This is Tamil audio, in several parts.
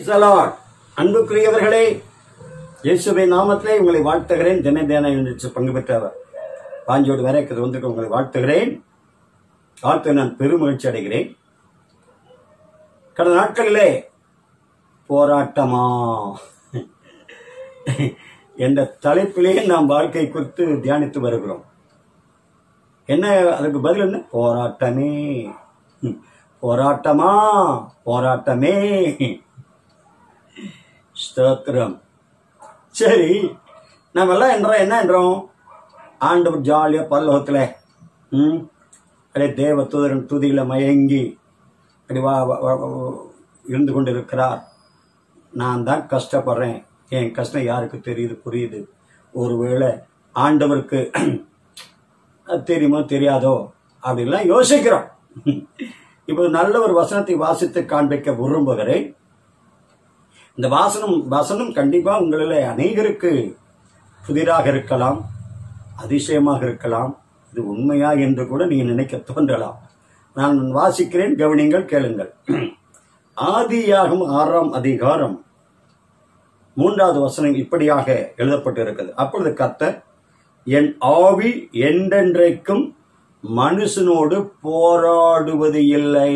பிரைசலாட் அன்புக்குரியவர்களே இயேசுவை நாமத்திலே உங்களை வாழ்த்துகிறேன் தின தின நிகழ்ச்சி பங்கு பெற்றவர் பாஞ்சோடு வரைக்கிறது வந்து உங்களை வாழ்த்துகிறேன் வாழ்த்து நான் பெருமகிழ்ச்சி அடைகிறேன் கடந்த நாட்களிலே போராட்டமா என்ற தலைப்பிலேயே நாம் வாழ்க்கை குறித்து தியானித்து வருகிறோம் என்ன அதுக்கு பதில் என்ன போராட்டமே ம், போராட்டமா போராட்டமே ஸ்தோத்திரம் சரி நம்ம எல்லாம் என்றோம் என்ன என்றோம் ஆண்டவர் ஜாலியா பல்லவத்தில் ம் அப்படியே தேவ தூதரன் துதியில மயங்கி அப்படி வா வா- வா- வா- இருந்து கொண்டிருக்கிறார் நான் தான் கஷ்டப்படுறேன் என் கஷ்டம் யாருக்கு தெரியுது புரியுது ஒருவேளை ஆண்டவருக்கு அது தெரியுமோ தெரியாதோ அப்படின்லாம் யோசிக்கிறோம் இப்போ நல்ல ஒரு வசனத்தை வாசித்து காண்பிக்க விரும்புகிறேன் இந்த வாசனம் வசனம் கண்டிப்பா உங்களில் அநேகருக்கு புதிராக இருக்கலாம் அதிசயமாக இருக்கலாம் இது உண்மையா என்று கூட நீங்க நினைக்க தோன்றலாம் நான் வாசிக்கிறேன் கவனிங்கள் கேளுங்கள் ஆதியாகும் ஆறாம் அதிகாரம் மூன்றாவது வசனம் இப்படியாக எழுதப்பட்டிருக்கிறது அப்பொழுது கர்த்தர் என் ஆவி என்றென்றைக்கும் மனுஷனோடு போராடுவது இல்லை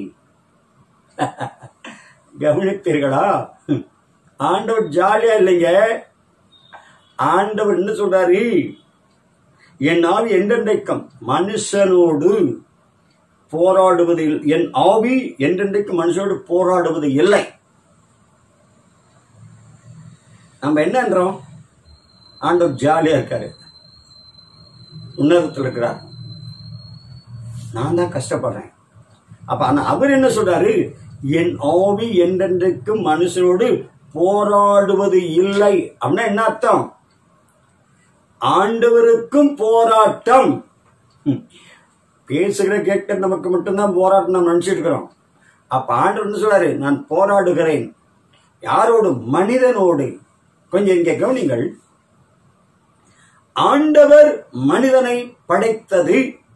கவனித்தீர்களா ஆண்டவர் ஜாலியா இல்லைங்க ஆண்டவர் என்ன சொல்றாரு என் ஆவி என்றென்றைக்கும் மனுஷனோடு போராடுவது இல்- என் ஆவி என்றென்றைக்கும் மனுஷனோடு போராடுவது இல்லை நம்ம என்னன்றோம் ஆண்டவர் ஜாலியா இருக்காரு உன்னதத்தில் இருக்கிறார் நான் தான் கஷ்டப்படுறேன் அப்ப ஆனா அவர் என்ன சொல்றாரு என் ஆவி என்றென்றைக்கும் மனுஷனோடு போராடுவது இல்லை அப்படின்னா என்ன அர்த்தம் ஆண்டவருக்கும் போராட்டம் ம். பேசுகிற கேட்க நமக்கு மட்டும்தான் போராட்டம் நம்ம நினைச்சிட்டு இருக்கிறோம் அப்ப ஆண்டவர் என்ன சொல்றாரு நான் போராடுகிறேன் யாரோடு மனிதனோடு கொஞ்சம் இங்க கவனிங்கள் ஆண்டவர் மனிதனை படைத்தது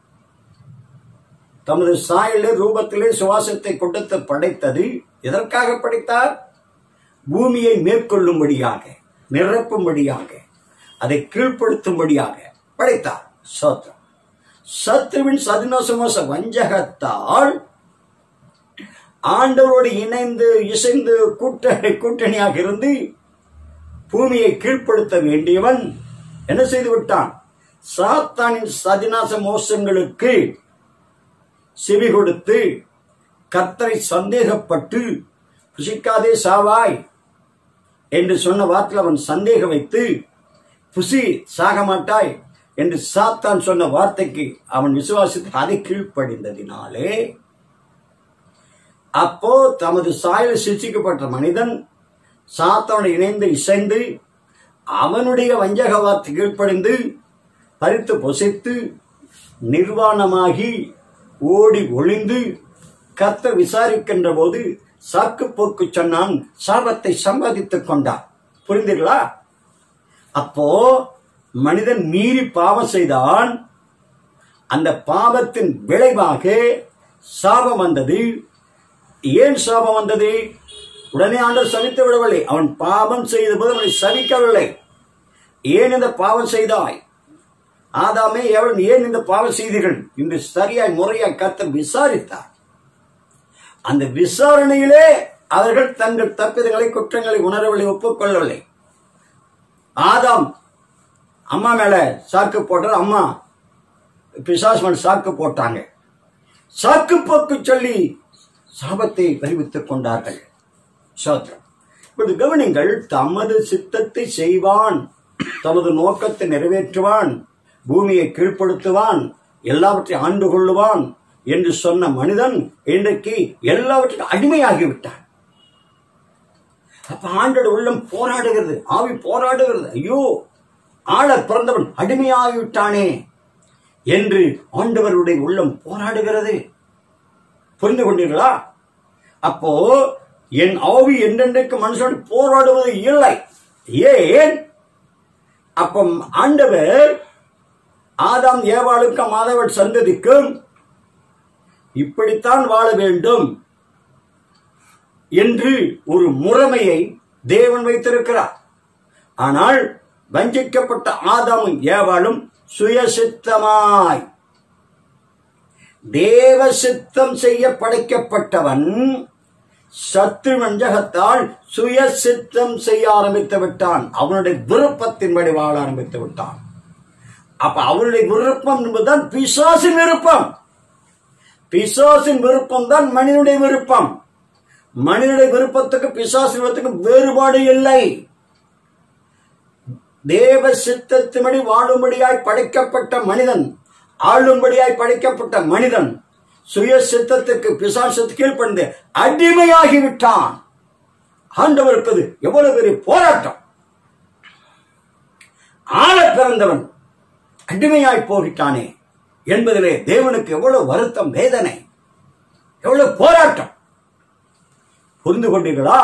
தமது சாயலே ரூபத்திலே சுவாசத்தை கொடுத்து படைத்தது எதற்காக படைத்தார் பூமியை மேற்கொள்ளும்படியாக நிரப்பும்படியாக அதை கீழ்ப்படுத்தும்படியாக படைத்தார் சோத்திரம் சத்ருவின் சதினோசமோச வஞ்சகத்தால் ஆண்டவரோடு இணைந்து இசைந்து கூட்ட கூட்டணியாக இருந்து பூமியை கீழ்ப்படுத்த வேண்டியவன் என்ன செய்து விட்டான் சாத்தானின் சதிநாச மோசங்களுக்கு செவி கொடுத்து கர்த்தரை சந்தேகப்பட்டு புசிக்காதே சாவாய் என்று சொன்ன வார்த்தையில் அவன் சந்தேகம் வைத்து புசி சாக மாட்டாய் என்று சாத்தான் சொன்ன வார்த்தைக்கு அவன் விசுவாசித்து அதை கீழ்ப்படிந்ததினாலே அப்போ தமது சாயல் சிருஷ்டிக்கப்பட்ட மனிதன் சாத்தானோடு இணைந்து இசைந்து அவனுடைய வஞ்சக வார்த்தை கீழ்ப்படிந்து பறித்து பொசித்து நிர்வாணமாகி ஓடி ஒளிந்து கத்த விசாரிக்கின்ற போது சாக்கு போக்கு சொன்னான் சாபத்தை சம்பாதித்துக் கொண்டான் புரிந்தீர்களா அப்போ மனிதன் மீறி பாவம் செய்தான் அந்த பாவத்தின் விளைவாக சாபம் வந்தது ஏன் சாபம் வந்தது உடனே ஆண்டவர் சபித்து விடவில்லை அவன் பாவம் செய்த போது அவனை சபிக்கவில்லை ஏன் இந்த பாவம் செய்தாய் ஆதாமே எவன் ஏன் இந்த பாவம் செய்தீர்கள் என்று சரியாய் முறையாய் கர்த்தர் விசாரித்தார் அந்த விசாரணையிலே அவர்கள் தங்கள் தப்பிதங்களை குற்றங்களை உணரவில்லை ஒப்புக்கொள்ளவில்லை ஆதாம் அம்மா மேல சாக்கு போட்டார் அம்மா பிசாஸ்மன் சாக்கு போட்டாங்க சாக்கு போக்கு சொல்லி சாபத்தை அறிவித்துக் கொண்டார்கள் சோத்திரம் இப்பொழுது கவனிங்கள் தமது சித்தத்தை செய்வான் தமது நோக்கத்தை நிறைவேற்றுவான் பூமியை கீழ்ப்படுத்துவான் எல்லாவற்றையும் ஆண்டு கொள்ளுவான் என்று சொன்ன மனிதன் இன்றைக்கு எல்லாவற்றுக்கும் அடிமையாகிவிட்டான் அப்ப ஆண்டோட உள்ளம் போராடுகிறது ஆவி போராடுகிறது ஐயோ ஆள பிறந்தவன் அடிமையாகிவிட்டானே என்று ஆண்டவருடைய உள்ளம் போராடுகிறது புரிந்து கொண்டீர்களா அப்போ என் ஆவி என்றென்றைக்கு மனுஷன் போராடுவது இல்லை ஏன் அப்போ ஆண்டவர் ஆதாம் ஏவாளுக்கும் மாதவன் சந்ததிக்கும் இப்படித்தான் வாழ வேண்டும் என்று ஒரு முறைமையை தேவன் வைத்திருக்கிறார் ஆனால் வஞ்சிக்கப்பட்ட ஆதாமும் ஏவாளும் சுயசித்தமாய் தேவ சித்தம் செய்ய படைக்கப்பட்டவன் சத்து வஞ்சகத்தால் சுய சித்தம் செய்ய ஆரம்பித்து விட்டான் அவனுடைய விருப்பத்தின்படி வாழ ஆரம்பித்து விட்டான் அப்ப அவனுடைய விருப்பம் என்பதுதான் பிசாசின் விருப்பம் பிசாசின் விருப்பம் தான் மனிதனுடைய விருப்பம் மனிதனுடைய விருப்பத்துக்கு பிசாசின் விருப்பத்துக்கு வேறுபாடு இல்லை தேவ சித்தத்தின்படி வாழும்படியாய் படைக்கப்பட்ட மனிதன் ஆளும்படியாய் படைக்கப்பட்ட மனிதன் சுய சித்தத்துக்கு பிசாசத்துக்கு கீழ்ப்படிந்து அடிமையாகிவிட்டான் ஆண்டவருக்கு அது எவ்வளவு பெரிய போராட்டம் ஆள பிறந்தவன் அடிமையாய் போகிட்டானே என்பதிலே தேவனுக்கு எவ்வளவு வருத்தம் வேதனை எவ்வளவு போராட்டம் புரிந்து கொண்டீர்களா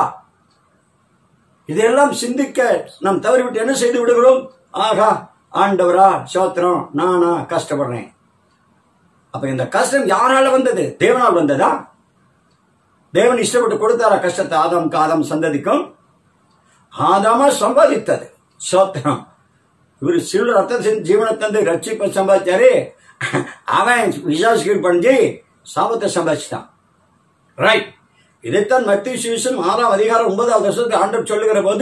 இதையெல்லாம் சிந்திக்க நாம் தவறிவிட்டு என்ன செய்து விடுகிறோம் ஆகா ஆண்டவரா சோத்திரம் நானா கஷ்டப்படுறேன் அப்ப இந்த கஷ்டம் யாரால வந்தது தேவனால் வந்ததா தேவன் இஷ்டப்பட்டு கொடுத்தாரா கஷ்டத்தை ஆதாம் ஆதாம் சந்ததிக்கும் ஆதாமா சம்பாதித்தது சோத்திரம் இவர் சிறு ரத்தம் செஞ்சு ஜீவனை தந்து ரட்சிப்பை சம்பாதிச்சாரு அவன் விசாசிகள் பண்ணி சாபத்தை சம்பாதிச்சிட்டான் ரைட் இதைத்தான் மத்திய சுவிசம் ஆறாம் அதிகாரம் ஒன்பதாவது வருஷத்துக்கு ஆண்டவர் சொல்லுகிற போது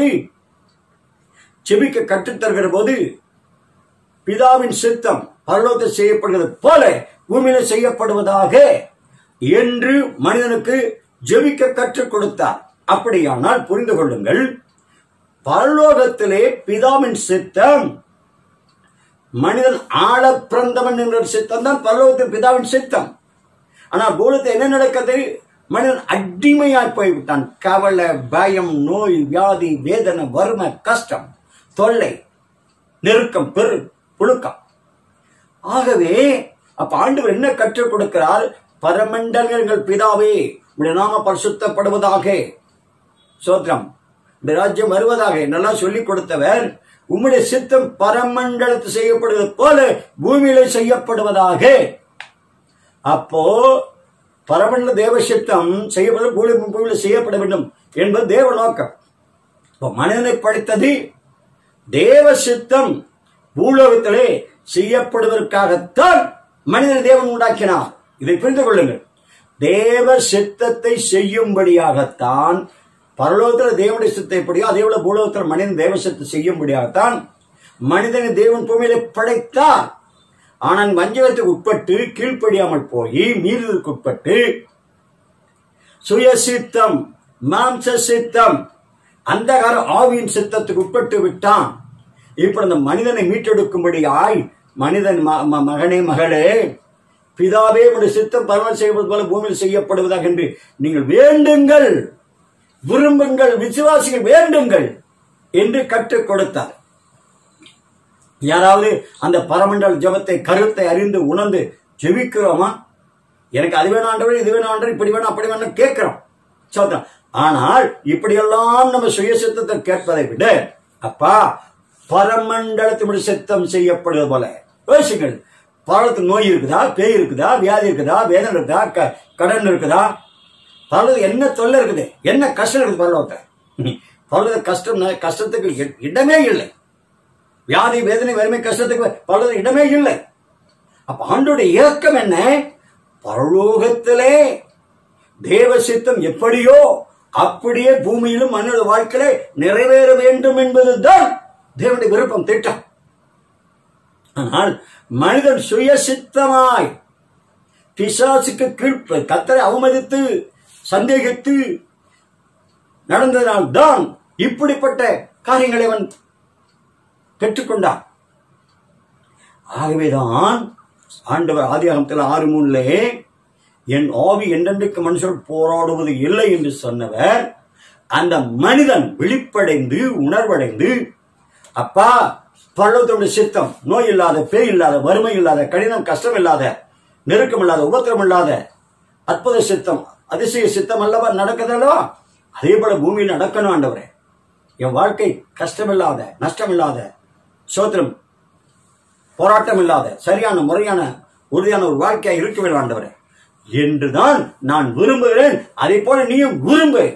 செபிக்க கற்றுத் தருகிற போது பிதாவின் சித்தம் பரலோகத்தில் செய்யப்படுகிறது போல பூமியில செய்யப்படுவதாக என்று மனிதனுக்கு ஜெபிக்க கற்றுக் கொடுத்தார் அப்படியானால் புரிந்து கொள்ளுங்கள் பரலோகத்திலே பிதாவின் சித்தம் மனிதன் ஆழ பிறந்தவன் என்ற சித்தம் தான் பரலோகத்தின் பிதாவின் சித்தம் ஆனா பூலத்தில் என்ன நடக்குது மனிதன் அடிமையாய் போய்விட்டான் கவலை பயம் நோய் வியாதி வேதனை வறுமை கஷ்டம் தொல்லை நெருக்கம் பெரு புழுக்கம் ஆகவே அப்ப ஆண்டவர் என்ன கற்றுக் கொடுக்கிறார் பரமண்டலங்கள் பிதாவே உடைய நாம பரிசுத்தப்படுவதாக சோத்திரம் இந்த ராஜ்யம் வருவதாக என்னெல்லாம் சொல்லிக் கொடுத்தவர் உம்முடைய சித்தம் பரமண்டலத்து செய்யப்படுவது போல பூமியில செய்யப்படுவதாக அப்போ பரமண்டல தேவ சித்தம் செய்யப்படும் பூமி பூமியில செய்யப்பட வேண்டும் என்பது தேவ நோக்கம் இப்போ மனிதனை படைத்தது தேவ சித்தம் பூலோகத்திலே செய்யப்படுவதற்காகத்தான் மனிதனை தேவன் உண்டாக்கினார் இதை புரிந்து கொள்ளுங்கள் தேவ சித்தத்தை செய்யும்படியாகத்தான் பரலோகத்தில் தேவனுடைய சித்தத்தை எப்படியோ அதே போல பூலோகத்தில் மனிதன் தேவ சித்தத்தை செய்யும்படியாகத்தான் மனிதனை தேவன் பூமியிலே படைத்தார் ஆனால் வஞ்சகத்துக்கு உட்பட்டு கீழ்ப்படியாமல் போய் மீறுதலுக்கு உட்பட்டு சுயசித்தம் மாம்ச சித்தம் அந்தகார ஆவியின் சித்தத்துக்கு உட்பட்டு விட்டான் இப்ப இந்த மனிதனை மீட்டெடுக்கும்படியாய் மனிதன் ம- ம- மகனே மகளே பிதாவே உடைய சித்தம் பரவல் செய்வது போல பூமியில் செய்யப்படுவதாக என்று நீங்கள் வேண்டுங்கள் விரும்புங்கள் விசுவாசிகள் வேண்டுங்கள் என்று கற்றுக் கொடுத்தார் யாராவது அந்த பரமண்டல் ஜெபத்தை கருத்தை அறிந்து உணர்ந்து ஜெபிக்கிறோமா எனக்கு அது வேணும் ஆண்டவரே இது வேணும் ஆண்டவரே இப்படி வேணும் அப்படி வேணும் கேட்கிறோம் சொல்றோம் ஆனால் இப்படியெல்லாம் நம்ம சுய சித்தத்தை கேட்பதை விட அப்பா பரமண்டலத்தினுடைய சித்தம் செய்யப்படுவது போல யோசிங்கள் பரவத்துக்கு நோய் இருக்குதா பேய் இருக்குதா வியாதி இருக்குதா வேதனை இருக்குதா க- கடன் இருக்குதா பரவது என்ன தொல்லை இருக்குது என்ன கஷ்டம் இருக்குது பரலோகத்தை பரவத கஷ்டம் கஷ்டத்துக்கு இ- இடமே இல்லை வியாதி வேதனை வறுமை கஷ்டத்துக்கு பரவத இடமே இல்லை அப்ப ஆண்டோடைய இயக்கம் என்ன பரலோகத்திலே தேவ சித்தம் எப்படியோ அப்படியே பூமியிலும் மன்னோட வாழ்க்கையிலே நிறைவேற வேண்டும் என்பதுதான் தேவனுடைய விருப்பம் திட்டம் ஆனால் மனிதன் சுயசித்தமாய் பிசாசுக்கு கீழ்ப்ப கத்தரை அவமதித்து சந்தேகித்து நடந்ததனால் தான் இப்படிப்பட்ட காரியங்களை அவன் பெற்றுக்கொண்டான் ஆகவேதான் ஆண்டவர் ஆதியாகமத்தில் ஆறு மூணுல என் ஆவி என்றென்றைக்கு மனுஷன் போராடுவது இல்லை என்று சொன்னவர் அந்த மனிதன் விழிப்படைந்து உணர்வடைந்து அப்பா பரலோகத்தினுடைய சித்தம் நோய் இல்லாத பேய் இல்லாத வறுமை இல்லாத கடினம் கஷ்டம் இல்லாத நெருக்கம் இல்லாத உபத்திரம் இல்லாத அற்புத சித்தம் அதிசய சித்தம் அல்லவா நடக்குதல்லவா அதே போல பூமியில் நடக்கணும் ஆண்டவரே என் வாழ்க்கை கஷ்டமில்லாத நஷ்டமில்லாத சோத்திரம் போராட்டம் இல்லாத சரியான முறையான உறுதியான ஒரு வாழ்க்கையா இருக்க வேண்டும் ஆண்டவரே என்றுதான் நான் விரும்புகிறேன் அதை போல நீயும் விரும்பு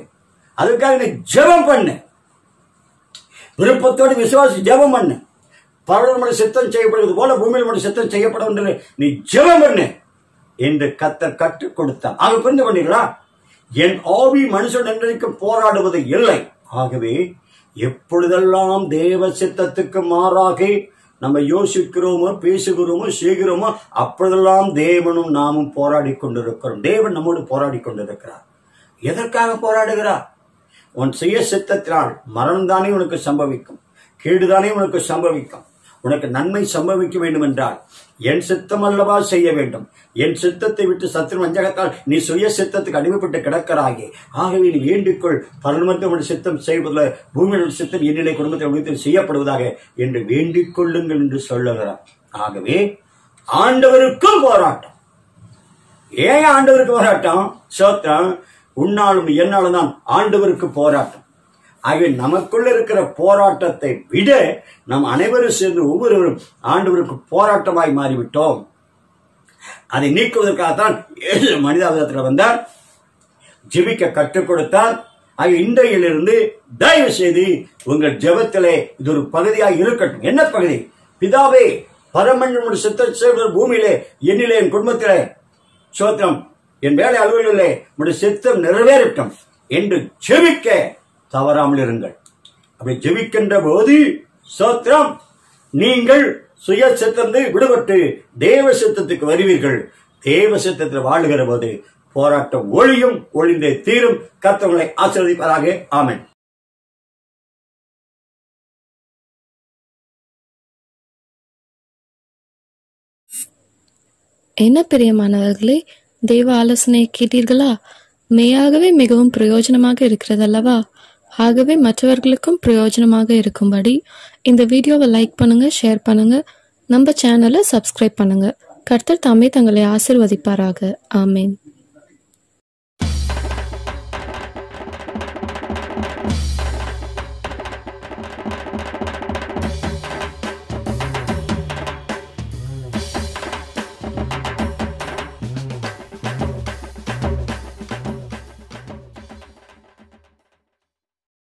அதுக்காக நீ ஜெபம் பண்ணு விருப்பத்தோடு விசுவாசி ஜெபம் பண்ணு பரவலமுடைய சித்தம் செய்யப்படுவது போல பூமியில் உடைய சித்தம் செய்யப்படும் என்று நீ ஜெபம் பண்ணு என்று கத்தர் கற்றுக் கொடுத்தார் ஆக புரிந்து பண்ணீங்களா என் ஆவி மனுஷன் என்றைக்கு போராடுவது இல்லை ஆகவே எப்பொழுதெல்லாம் தேவ சித்தத்துக்கு மாறாக நம்ம யோசிக்கிறோமோ பேசுகிறோமோ செய்கிறோமோ அப்பொழுதெல்லாம் தேவனும் நாமும் போராடி கொண்டிருக்கிறோம் தேவன் நம்மோடு போராடி கொண்டிருக்கிறார் எதற்காக போராடுகிறார் உன் சுய சித்தத்தினால் மரணம் தானே உனக்கு சம்பவிக்கும் கேடுதானே உனக்கு சம்பவிக்கும் உனக்கு நன்மை சம்பவிக்க வேண்டும் என்றால் என் சித்தம் அல்லவா செய்ய வேண்டும் என் சித்தத்தை விட்டு சத்துரு வஞ்சகத்தால் நீ சுய சித்தத்துக்கு அடிமைப்பட்டு கிடக்கிறாயே ஆகவே நீ வேண்டிக்கொள் பரமந்த உன் சித்தம் செய்வதில் பூமியோட சித்தம் என்னிலை குடும்பத்தில் உலகத்தில் செய்யப்படுவதாக என்று வேண்டிக் கொள்ளுங்கள் என்று சொல்லுகிறார் ஆகவே ஆண்டவருக்கும் போராட்டம் ஏன் ஆண்டவருக்கு போராட்டம் சோத்திரம் உன்னாலும் என்னாலும் தான் ஆண்டவருக்கு போராட்டம் ஆகவே நமக்குள்ள இருக்கிற போராட்டத்தை விட நம் அனைவரும் சேர்ந்து ஒவ்வொருவரும் ஆண்டவருக்கு போராட்டமாய் மாறிவிட்டோம் அதை நீக்குவதற்காகத்தான் இயேசு மனிதாபிதத்தில் வந்தார் ஜெபிக்க கற்றுக் கொடுத்தார் ஆக இன்றையிலிருந்து தயவு செய்து உங்கள் ஜெபத்திலே இது ஒரு பகுதியாக இருக்கட்டும் என்ன பகுதி பிதாவே பரமன் சித்த செய்வது பூமியிலே என்னிலே என் குடும்பத்திலே சோத்திரம் என் வேலை அலுவலிலே உடைய சித்தம் நிறைவேறட்டும் என்று ஜெபிக்க தவறாமல் இருங்கள் அப்படி ஜெபிக்கின்ற போது சோத்திரம் நீங்கள் சுய சித்தத்தை விடுபட்டு தேவ சித்தத்துக்கு வருவீர்கள் தேவ சித்தத்தில் வாழுகிற போது போராட்டம் ஒளியும் ஒளிந்தே தீரும் கர்த்தவங்களை ஆசீர்வதிப்பதாக ஆமென் என்ன பிரியமானவர்களே தெய்வ ஆலோசனை கேட்டீர்களா மெய்யாகவே மிகவும் பிரயோஜனமாக இருக்கிறதல்லவா ஆகவே மற்றவர்களுக்கும் பிரயோஜனமாக இருக்கும்படி இந்த வீடியோவை லைக் பண்ணுங்க ஷேர் பண்ணுங்க நம்ம சேனலை சப்ஸ்கிரைப் பண்ணுங்க கர்த்தர் தாமே தங்களை ஆசிர்வதிப்பாராக ஆமேன்